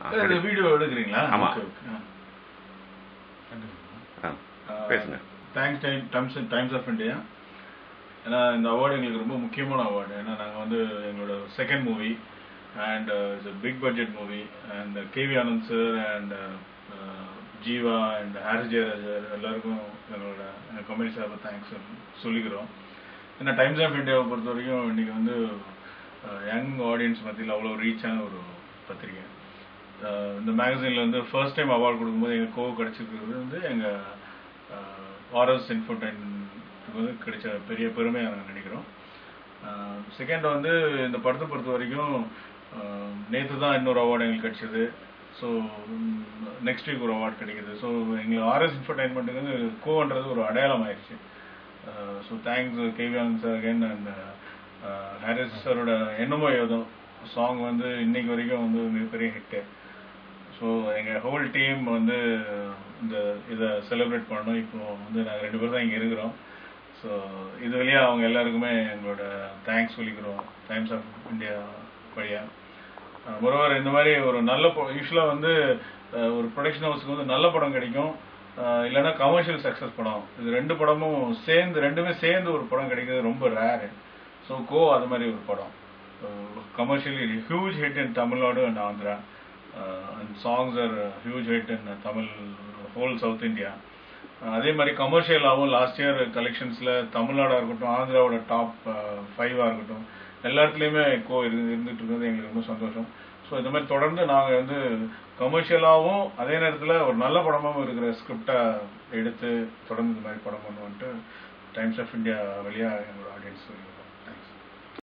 இந்த வீடியோ எடுக்கிறீங்களா ஆமா. ஆ, பேசுங்க thanks time times times of India ஏன்னா இந்த அவார்டு எங்களுக்கு ரொம்ப முக்கியமான அவார்டு ஏன்னா நாங்கள் வந்து எங்களோட second movie and it's big budget movie and KV Anand sir and Jeeva and Harris Jayaraj sir எல்லாருக்கும் எங்களோட கம்பெனி சார்பாக தேங்க்ஸ் சொல்லிக்கிறோம் ஏன்னா டைம்ஸ் ஆஃப் இந்தியாவை பொறுத்த வரைக்கும் இன்னைக்கு வந்து யங் ஆடியன்ஸ் மத்தியில் அவ்வளோ ரீச்சான ஒரு பத்திரிகை அஹ் இந்த மேகசினில் வந்து ஃபர்ஸ்ட் டைம் அவார்டு கொடுக்கும்போது எங்கள் கோ கிடச்சிருக்கிறது வந்து எங்கள் ஆர்எஸ் இன்ஃபோடைனுக்கு வந்து கிடைச்ச பெரிய பெருமையாக நாங்கள் நினைக்கிறோம் செகண்ட் வந்து இந்த படத்தை பொறுத்த வரைக்கும் நேற்று தான் இன்னொரு அவார்டு எங்களுக்கு கிடைச்சது ஸோ நெக்ஸ்ட் வீக் ஒரு அவார்டு கிடைக்குது ஸோ எங்களுக்கு ஆர்எஸ் இன்ஃபர்டைன்மெண்ட்டுக்கு வந்து கோன்றது ஒரு அடையாளம் ஆயிடுச்சு so thanks KV Anand sir again and Harris சாரோட என்னமோ ஏதோ சாங் வந்து இன்னைக்கு வரைக்கும் வந்து மிகப்பெரிய ஹிட்டு ஸோ எங்கள் ஹோல் டீம் வந்து இந்த இதை செலிப்ரேட் பண்ணோம் இப்போ வந்து நாங்கள் ரெண்டு பேரும் தான் இங்கே இருக்கிறோம் ஸோ இது வழியா அவங்க எல்லாருக்குமே எங்களோட தேங்க்ஸ் சொல்லிக்கிறோம் டைம்ஸ் ஆஃப் இந்தியா வழியாக மொரோவர் இந்த மாதிரி ஒரு நல்ல யூஸ்வலாக வந்து அஹ், ஒரு ப்ரொடக்ஷன் ஹவுஸ்க்கு வந்து நல்ல படம் கிடைக்கும் அஹ், இல்லைன்னா கமர்ஷியல் சக்ஸஸ் படம் இது ரெண்டு படமும் சேர்ந்து ரெண்டுமே சேர்ந்து ஒரு படம் கிடைக்கிறது ரொம்ப ரேரு ஸோ கோ அது மாதிரி ஒரு படம் commercially huge hit in Tamil Nadu and Andhra and songs are huge hit in Tamil whole south India அதே மாதிரி கமர்ஷியலாகவும் லாஸ்ட் இயர் கலெக்ஷன்ஸில் தமிழ்நாடாக இருக்கட்டும் ஆந்திராவோட டாப் ஃபைவாக இருக்கட்டும் எல்லா இடத்துலையுமே கோ இருந்து இருந்துட்டு இருக்கிறது எங்களுக்கு ரொம்ப சந்தோஷம் ஸோ இந்த மாதிரி தொடர்ந்து நாங்கள் வந்து கமர்ஷியலாகவும் அதே நேரத்தில் ஒரு நல்ல படமாகவும் இருக்கிற ஸ்கிரிப்டை எடுத்து தொடர்ந்து இந்த மாதிரி படம் பண்ணுவோன்ட்டு டைம்ஸ் ஆஃப் இந்தியா வழியாக எங்களோட ஆடியன்ஸ்